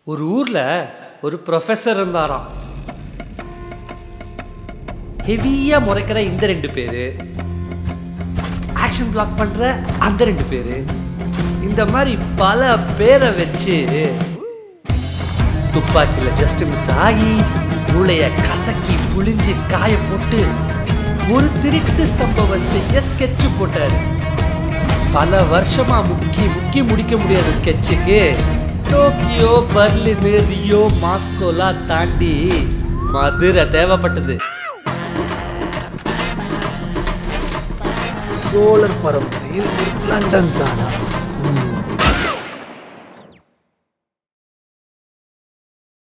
ஒரு ஊர்ல ஒரு ப்ரொஃபஸர் இருந்தாராம் ஹெவியா முறைக்கிற இந்த ரெண்டு பேரு ஆக்ஷன் பிளாக் பண்ற அந்த ரெண்டு பேரு இந்த மாதிரி பல பேரை வச்சு துப்பாக்கியில ஜஸ்ட் மிஸ் ஆகி மூளைய கசக்கி புளிஞ்சு காய போட்டு ஒரு திருட்டு சம்பவம் செய்ய ஸ்கெட்ச் போட்டாரு பல வருஷமா முக்கி முக்கி முடிக்க முடியாத ஸ்கெட்சுக்கு டோக்கியோ பர்லின் ரியோ மாஸ்கோலாம் தாண்டி மதுரை தேவைப்பட்டது சோழர் பரம்பரையில் லண்டன் தானா